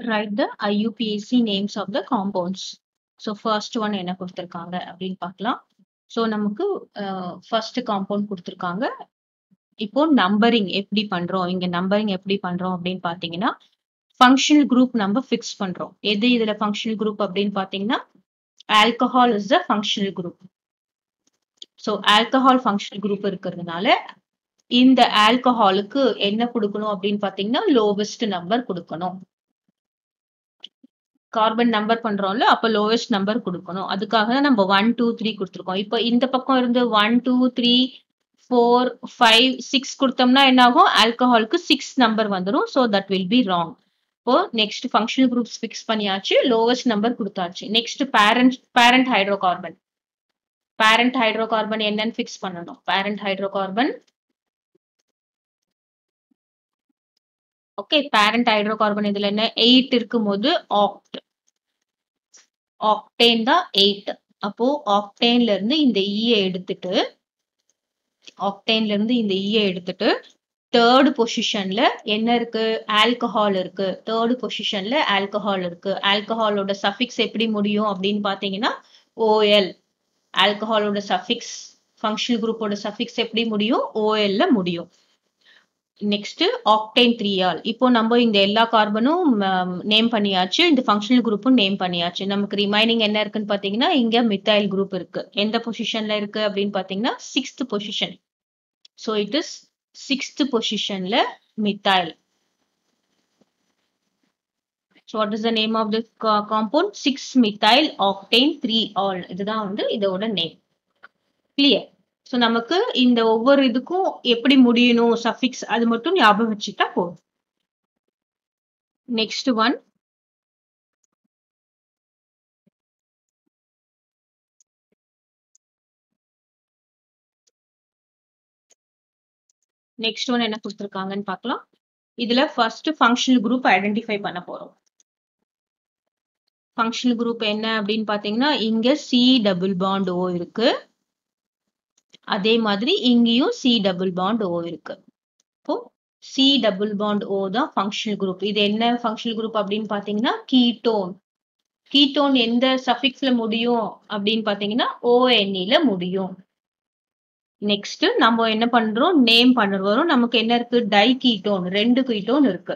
write the IUPAC names of the compounds. So first one என்ன கொடுத்திருக்காங்க அப்படின்னு பார்க்கலாம். So நமக்கு ஃபர்ஸ்ட் காம்பவுண்ட் கொடுத்திருக்காங்க. இப்போ நம்பரிங் எப்படி பண்றோம் இங்க நம்பரிங் எப்படி பண்றோம் அப்படின்னு பாத்தீங்கன்னா ஃபங்க்ஷனல் குரூப் நம்ம ஃபிக்ஸ் பண்றோம். எது இதுல ஃபங்க்ஷனல் குரூப் அப்படின்னு பாத்தீங்கன்னா alcohol is the functional group. So alcohol functional group இருக்கிறதுனால இந்த ஆல்கஹாலுக்கு என்ன கொடுக்கணும் அப்படின்னு பாத்தீங்கன்னா லோவஸ்ட் நம்பர் கொடுக்கணும். கார்பன் நம்பர் பண்றோம்ல அப்ப லோவஸ்ட் நம்பர் கொடுக்கணும் அதுக்காக தான் நம்ம ஒன் டூ த்ரீ கொடுத்துருக்கோம் இப்போ இந்த பக்கம் இருந்து one two three four five six கொடுத்தோம்னா என்ன ஆகும் ஆல்கஹாலுக்கு சிக்ஸ் நம்பர் வந்துடும் so that will be wrong இப்போ நெக்ஸ்ட் ஃபங்க்ஷனல் குரூப்ஸ் ஃபிக்ஸ் பண்ணியாச்சு லோவஸ்ட் நம்பர் கொடுத்தாச்சு next parent parent hydrocarbon parent hydrocarbon என்னன்னு ஃபிக்ஸ் பண்ணணும் parent hydrocarbon okay parent hydrocarbon இதுல என்ன எயிட் இருக்கும் போது ஆக்ட் ஆக்டேன் தான் எயிட் அப்போ ஆக்டேன்ல இருந்து இந்த ஈயை எடுத்துட்டு ஆக்டேன்ல இருந்து இந்த ஈயை எடுத்துட்டு தேர்ட் பொசிஷன்ல என்ன இருக்கு ஆல்கஹால் இருக்கு தேர்ட் பொசிஷன்ல ஆல்கஹால் இருக்கு ஆல்கஹாலோட சஃபிக்ஸ் எப்படி முடியும் அப்படின்னு பாத்தீங்கன்னா ஓஎல் ஆல்கஹாலோட சஃபிக்ஸ் ஃபங்க்ஷனல் குரூப்போட சஃபிக்ஸ் எப்படி முடியும் ஓஎல்ல முடியும் நெக்ஸ்ட் ஆக்டைன் த்ரீ ஆல் இப்போ நம்ம இந்த எல்லா கார்பனும் நேம் பண்ணியாச்சு இந்த ஃபங்க்ஷனல் குரூப்பும் நேம் பண்ணியாச்சு நமக்கு ரிமைனிங் என்ன இருக்குன்னு பாத்தீங்கன்னா இங்க மித்தைல் குரூப் இருக்கு எந்த பொசிஷன்ல இருக்கு அப்படின்னு பாத்தீங்கன்னா sixth position so it is sixth பொசிஷன்ல methyl so what is the name of the compound six methyl octane three ol இதுதான் வந்து இதோட நேம் கிளியர் ஸோ நமக்கு இந்த ஒவ்வொரு இதுக்கும் எப்படி முடியணும் சஃபிக்ஸ் அது மட்டும் ஞாபகம் வச்சுட்டா போதும் நெக்ஸ்ட் ஒன் நெக்ஸ்ட் ஒன் என்ன கொடுத்துருக்காங்கன்னு பார்க்கலாம் இதுல ஃபர்ஸ்ட் ஃபங்க்ஷனல் குரூப் ஐடென்டிஃபை பண்ண போறோம் ஃபங்க்ஷனல் குரூப் என்ன அப்படின்னு பாத்தீங்கன்னா இங்க சி டபுள் பாண்ட் ஓ இருக்கு அதே மாதிரி இங்கேயும் சி டபுள் பாண்ட் ஓ இருக்கு இப்போ சி டபுள் பாண்ட் ஓ தான் ஃபங்க்ஷனல் குரூப் இது என்ன ஃபங்க்ஷனல் குரூப் அப்படின்னு பாத்தீங்கன்னா கீட்டோன் கீட்டோன் எந்த சஃபிக்ஸ்ல முடியும் அப்படின்னு பாத்தீங்கன்னா ஓஎன்இல முடியும் நெக்ஸ்ட் நம்ம என்ன பண்றோம் நேம் பண்ணுறோம் நமக்கு என்ன இருக்கு டை கீட்டோன் ரெண்டு கீட்டோன் இருக்கு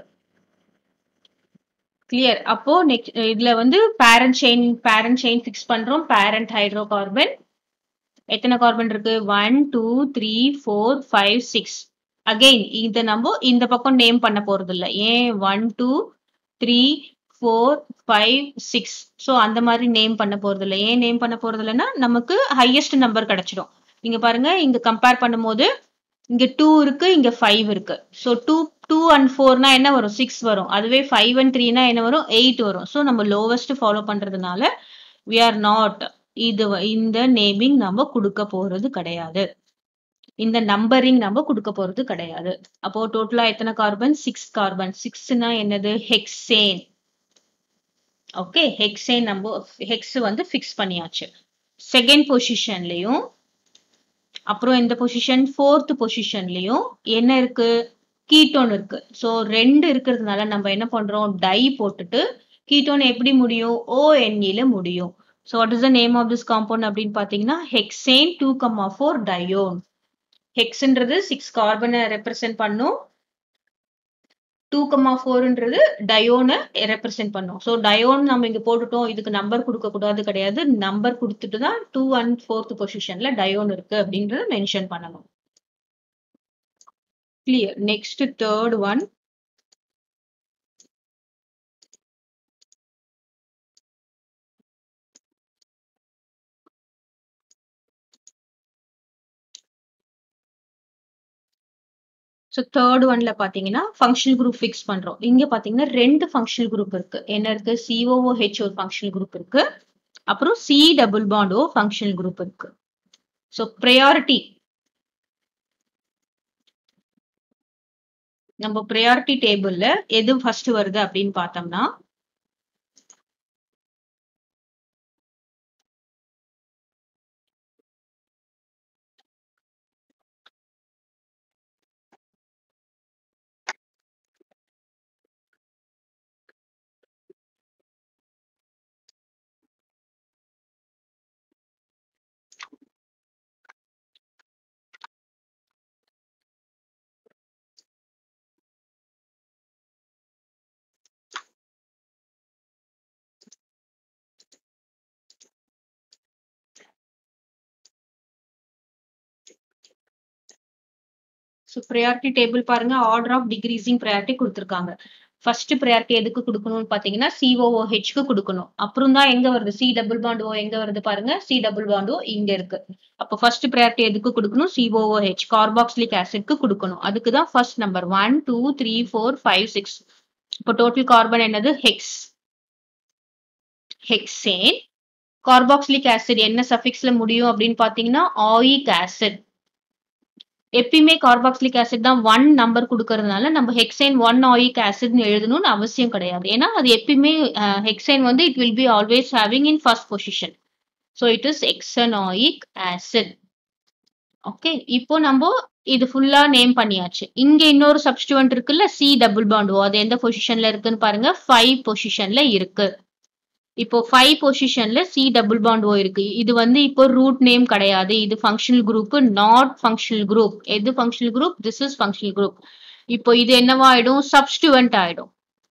கிளியர் அப்போ நெக்ஸ்ட் இதுல வந்து parent chain parent chain fix பண்றோம் பேரண்ட் ஹைட்ரோ கார்பன் எத்தனை கார்பன் இருக்கு one two three four five six again இதை நம்ம இந்த பக்கம் நேம் பண்ண போறது இல்லை ஏன் one two three four five six so அந்த மாதிரி நேம் பண்ண போறது இல்லை ஏன் நேம் பண்ண போறது இல்லைன்னா நமக்கு ஹையஸ்ட் நம்பர் கிடைச்சிடும் இங்க பாருங்க இங்க கம்பேர் பண்ணும்போது இங்க டூ இருக்கு இங்க ஃபைவ் இருக்கு ஸோ டூ டூ அண்ட் ஃபோர்னா என்ன வரும் சிக்ஸ் வரும் அதுவே ஃபைவ் அண்ட் த்ரீனா என்ன வரும் எயிட் வரும் ஸோ நம்ம லோவஸ்ட் ஃபாலோ பண்றதுனால வி ஆர் நாட் இது இந்த நேமிங் நம்ம கொடுக்க போறது கிடையாது இந்த நம்பரிங் நம்ம கொடுக்க போறது கிடையாது அப்போ டோட்டலா எத்தனை கார்பன் சிக்ஸ் கார்பன் சிக்ஸ்னா என்னது ஹெக்ஸேன் ஓகே ஹெக்ஸேன் நம்ம ஹெக்ஸ் வந்து ஃபிக்ஸ் பண்ணியாச்சு செகண்ட் பொசிஷன்லயும் அப்புறம் இந்த பொசிஷன் ஃபோர்த் பொசிஷன்லயும் என்ன இருக்கு கீட்டோன் இருக்கு ஸோ ரெண்டு இருக்கிறதுனால நம்ம என்ன பண்றோம் டை போட்டுட்டு கீட்டோன் எப்படி முடியும் ஓஎன்இல முடியும் so what is the name of this compound அப்படின்னு பார்த்தீங்கன்னா hexane two comma four dione ஹெக்ஸ்ன்றது சிக்ஸ் கார்பனை ரெப்ரசென்ட் பண்ணும் டூ கம்மா ஃபோர்ன்றது டயோனை ரெப்ரசென்ட் பண்ணும் ஸோ டயோன் நம்ம இங்கே போட்டுட்டோம் இதுக்கு நம்பர் கொடுக்க கூடாது கிடையாது நம்பர் கொடுத்துட்டு தான் டூ அண்ட் ஃபோர்த் பொசிஷன்ல டயோன் இருக்கு அப்படின்றத மென்ஷன் பண்ணணும் clear next third one so third ஒன்ல பாத்தீங்கன்னா ஃபங்க்ஷனல் குரூப் ஃபிக்ஸ் பண்றோம் இங்க பாத்தீங்கன்னா ரெண்டு ஃபங்க்ஷனல் குரூப் இருக்கு என்ன இருக்கு சிஓஓஹெச் ஒரு ஃபங்க்ஷனல் குரூப் இருக்கு அப்புறம் C double bond O functional group இருக்கு ஸோ ப்ரையாரிட்டி நம்ம ப்ரையாரிட்டி டேபிள்ல எது ஃபர்ஸ்ட் வருது அப்படின்னு பார்த்தோம்னா ஸோ ப்ரையாரிட்டி டேபிள் பாருங்க ஆர்டர் ஆஃப் டிக்ரீசிங் ப்ரையாரிட்டி கொடுத்துருக்காங்க ஃபர்ஸ்ட் ப்ரையாரிட்டி எதுக்கு கொடுக்கணும்னு பார்த்தீங்கன்னா சிஓஓஹெச்க்கு கொடுக்கணும் அப்புறம் தான் எங்க வருது சி டபுள் பாண்ட் ஓ எங்க வருது பாருங்க சி டபுள் பாண்ட் ஓ இங்க இருக்கு அப்போ ஃபர்ஸ்ட் ப்ரையாரிட்டி எதுக்கு கொடுக்கணும் சிஓஓஹெச் கார்பாக்சிலிக் ஆசிட்க்கு கொடுக்கணும் அதுக்கு தான் first number one two three four five six இப்போ டோட்டல் கார்பன் என்னது ஹெக்ஸ் ஹெக்ஸேன் கார்பாக்சிலிக் ஆசிட் என்ன சஃபிக்ஸ்ல முடியும் அப்படின்னு பாத்தீங்கன்னா ஆயிக் ஆசிட் எப்பயுமே கார்பாக்சிலிக் ஆசிட் தான் ஒன் நம்பர் கொடுக்கறதுனால நம்ம ஹெக்சைன் ஒன் ஆயிக் ஆசிட்னு எழுதணும்னு அவசியம் கிடையாது ஏன்னா அது எப்பயுமே ஹெக்சைன் வந்து it will be always having in first position so it is hexanoic acid okay இப்போ நம்ம இது ஃபுல்லா நேம் பண்ணியாச்சு இங்க இன்னொரு சப்ஸ்டியூவன்ட் இருக்குல்ல சி டபுள் பாண்ட் ஓ அது எந்த பொசிஷன்ல இருக்குன்னு பாருங்க ஃபைவ் பொசிஷன்ல இருக்கு இப்போ ஃபைவ் பொசிஷன்ல சி டபுள் பாண்ட் ஓ இருக்கு இது வந்து இப்போ ரூட் நேம் கிடையாது இது functional group not functional group எது functional group this is functional group இப்போ இது என்னவா ஆயிடும் சப்ஸ்டியூவன்ட் ஆயிடும்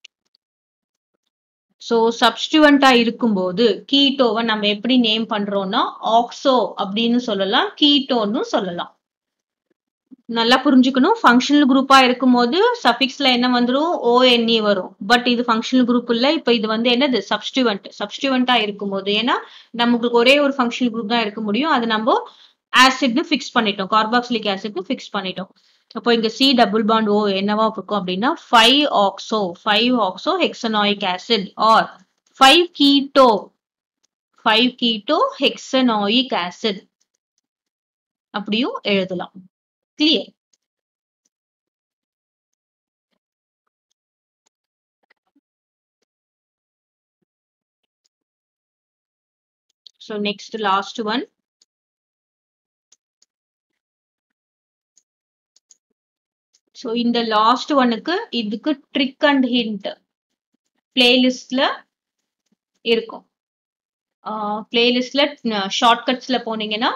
ஸோ சப்ஸ்டியூவண்டா இருக்கும்போது கீட்டோவை நம்ம எப்படி நேம் பண்றோம்னா ஆக்சோ அப்படின்னு சொல்லலாம் கீட்டோன்னு சொல்லலாம் நல்லா புரிஞ்சுக்கணும் ஃபங்க்ஷனல் குரூப்பா இருக்கும்போது சஃபிக்ஸ்ல என்ன வந்துடும் ஓஎன்இ வரும் பட் இது ஃபங்க்ஷனல் குரூப் இல்ல இப்போ இது வந்து என்னது சப்ஸ்டியூவன்ட் சப்ஸ்டியூவண்டா இருக்கும்போது ஏன்னா நமக்கு ஒரே ஒரு ஃபங்க்ஷனல் குரூப் தான் இருக்க முடியும் அது நம்ம ஆசிட்னு ஃபிக்ஸ் பண்ணிட்டோம் கார்பாக்சிலிக் ஆசிட்னு ஃபிக்ஸ் பண்ணிட்டோம் அப்போ இங்க சி டபுள் பாண்ட் ஓ என்னவா இருக்கும் அப்படின்னா five oxo five oxo hexanoic acid or five keto five keto hexanoic acid அப்படியும் எழுதலாம் clear So next last one. So இந்த லாஸ்ட் ஒனுக்கு இதுக்கு ட்ரிக் அண்ட் ஹிண்ட் பிளேலிஸ்ட்ல இருக்கும் பிளேலிஸ்ட்ல ஷார்ட்கட்ஸ்ல போனீங்கன்னா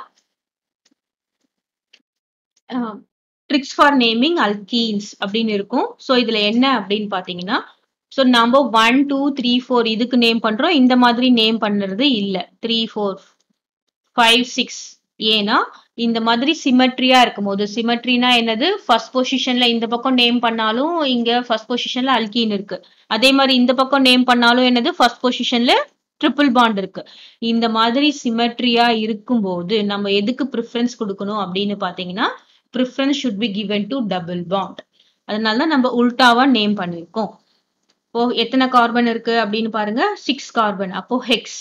ட்ரிக்ஸ் ஃபார் நேமிங் அல்கீன்ஸ் அப்படின்னு இருக்கும் ஸோ இதுல என்ன அப்படின்னு பாத்தீங்கன்னா ஸோ நம்ம ஒன் டூ த்ரீ ஃபோர் இதுக்கு நேம் பண்றோம் இந்த மாதிரி நேம் பண்ணுறது இல்லை த்ரீ ஃபோர் ஃபைவ் சிக்ஸ் ஏன்னா இந்த மாதிரி சிமெட்ரியா இருக்கும் போது சிமெட்ரினா என்னது ஃபர்ஸ்ட் பொசிஷன்ல இந்த பக்கம் நேம் பண்ணாலும் இங்க ஃபர்ஸ்ட் பொசிஷன்ல அல்கீன் இருக்கு அதே மாதிரி இந்த பக்கம் நேம் பண்ணாலும் என்னது ஃபர்ஸ்ட் பொசிஷன்ல ட்ரிபிள் பாண்ட் இருக்கு இந்த மாதிரி சிமெட்ரியா இருக்கும்போது நம்ம எதுக்கு ப்ரிஃபரன்ஸ் கொடுக்கணும் அப்படின்னு பாத்தீங்கன்னா preference should be given to double bond அதனால தான் நம்ம உல்டாவா நேம் பண்ணிருக்கோம் இப்போ எத்தனை கார்பன் இருக்கு அப்படின்னு பாருங்க சிக்ஸ் கார்பன் அப்போ ஹெக்ஸ்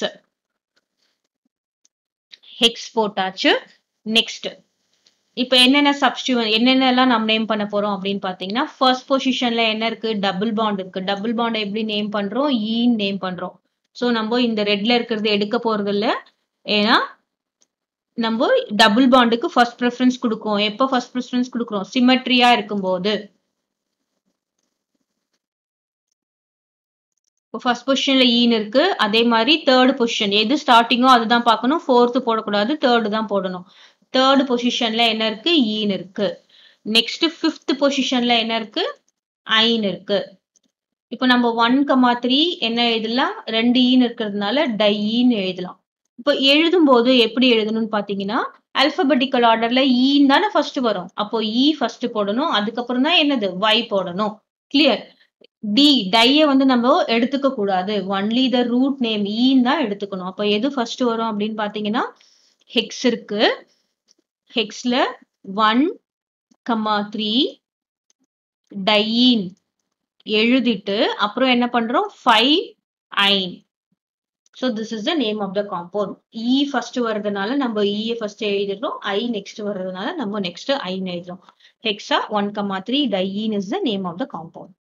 ஹெக்ஸ் போட்டாச்சு நெக்ஸ்ட் இப்போ என்னென்ன சப்ஸ்டியூன் என்னென்னலாம் நம்ம நேம் பண்ண போறோம் அப்படின்னு பாத்தீங்கன்னா ஃபர்ஸ்ட் பொசிஷன்ல என்ன இருக்கு டபுள் பாண்ட் இருக்கு டபுள் பாண்ட் எப்படி நேம் பண்றோம் ஈன்னு நேம் பண்றோம் ஸோ நம்ம இந்த ரெட்ல இருக்கிறது எடுக்க போறது இல்ல ஏன்னா நம்ம டபுள் பாண்டுக்கு ஃபர்ஸ்ட் ப்ரிஃபரன்ஸ் கொடுக்கும் எப்போ ஃபர்ஸ்ட் ப்ரிஃபரன்ஸ் கொடுக்குறோம் சிமெட்ரியா இருக்கும்போது இப்போ ஃபர்ஸ்ட் பொசிஷன்ல ஈன்னு இருக்கு அதே மாதிரி தேர்ட் பொசிஷன் எது ஸ்டார்டிங்கோ அதுதான் பார்க்கணும் ஃபோர்த்து போடக்கூடாது தேர்டு தான் போடணும் தேர்ட் பொசிஷன்ல என்ன இருக்கு ஈன்னு இருக்கு நெக்ஸ்ட் ஃபிஃப்த் பொசிஷன்ல என்ன இருக்கு ஐன் இருக்கு இப்போ நம்ம ஒன் கமா த்ரீ என்ன எழுதலாம் ரெண்டு ஈன்னு இருக்கிறதுனால டைன்னு எழுதலாம் இப்போ எழுதும் போது எப்படி எழுதணும்னு பாத்தீங்கன்னா அல்பபெட்டிக்கல் ஆர்டர்ல ஈன்னு தானே ஃபர்ஸ்ட் வரும் அப்போ இ ஃபர்ஸ்ட் போடணும் அதுக்கப்புறம் தான் என்னது வை போடணும் கிளியர் டி டைய வந்து நம்ம எடுத்துக்க கூடாது ஒன்லி த ரூட் நேம் ஈன்னு தான் எடுத்துக்கணும் அப்போ எது ஃபர்ஸ்ட் வரும் அப்படின்னு பாத்தீங்கன்னா ஹெக்ஸ் இருக்கு ஹெக்ஸ்ல ஒன் கமா த்ரீ டையின் எழுதிட்டு அப்புறம் என்ன பண்றோம் five yne so this is the name of the compound E first வர்றதுனால நம்ம இ ஃபர்ஸ்ட் எழுதிடுறோம் ஐ நெக்ஸ்ட் வர்றதுனால நம்ம நெக்ஸ்ட் ஐன் எழுதுறோம் hexa one comma three diene is the name of the compound